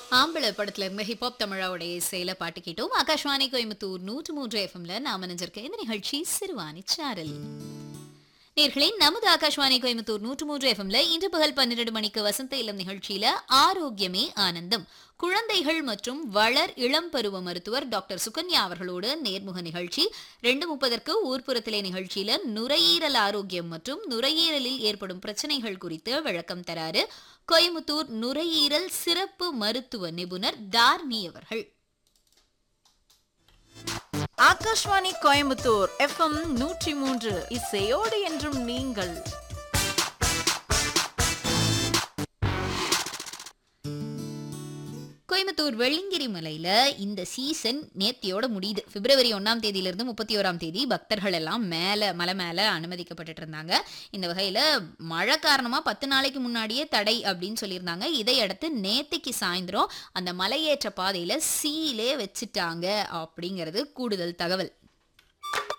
ஆம்பளை படத்துல இருந்த ஹிப்ஹாப் தமிழாவுடைய இசையில பாட்டு கேட்டோம் ஆகாஷ்வாணி கோயம்புத்தூர் நூற்று மூன்று எஃப்எம்ல நாம நினைஞ்சிருக்க இந்த நிகழ்ச்சி சிறுவாணி சாரல் நேர்களே நமது ஆகாஷ்வாணி கோயம்புத்தூர் நூற்று மூன்று எஃப்எம்ல இன்று பகல் பன்னிரண்டு மணிக்கு வசந்த இளம் நிகழ்ச்சியில ஆரோக்கியமே ஆனந்தம் குழந்தைகள் மற்றும் வளர் இளம் பருவ மருத்துவர் டாக்டர் சுகன்யா அவர்களோடு நேர்முக நிகழ்ச்சி ரெண்டு முப்பதற்கு ஊர்ப்புறத்திலே நிகழ்ச்சியில நுரையீரல் ஆரோக்கியம் மற்றும் நுரையீரலில் ஏற்படும் பிரச்சனைகள் குறித்து விளக்கம் தராரு கோயம்புத்தூர் நுரையீரல் சிறப்பு மருத்துவ நிபுணர் தார்மி அவர்கள் ஆகாஷ்வாணி கோயம்புத்தூர் எஃப்எம் நூற்றி மூன்று இசையோடு என்றும் நீங்கள் கோயம்புத்தூர் வெள்ளிங்கிரி மலையில இந்த சீசன் நேத்தியோட முடியுது பிப்ரவரி ஒன்னாம் தேதியிலிருந்து முப்பத்தி ஓராம் தேதி பக்தர்கள் எல்லாம் மேல மலை மேல அனுமதிக்கப்பட்டுட்டு இருந்தாங்க இந்த வகையில மழை காரணமா பத்து நாளைக்கு முன்னாடியே தடை அப்படின்னு சொல்லியிருந்தாங்க இதையடுத்து நேத்திக்கு சாயந்தரம் அந்த மலையேற்ற பாதையில சீலே வச்சுட்டாங்க அப்படிங்கிறது கூடுதல் தகவல்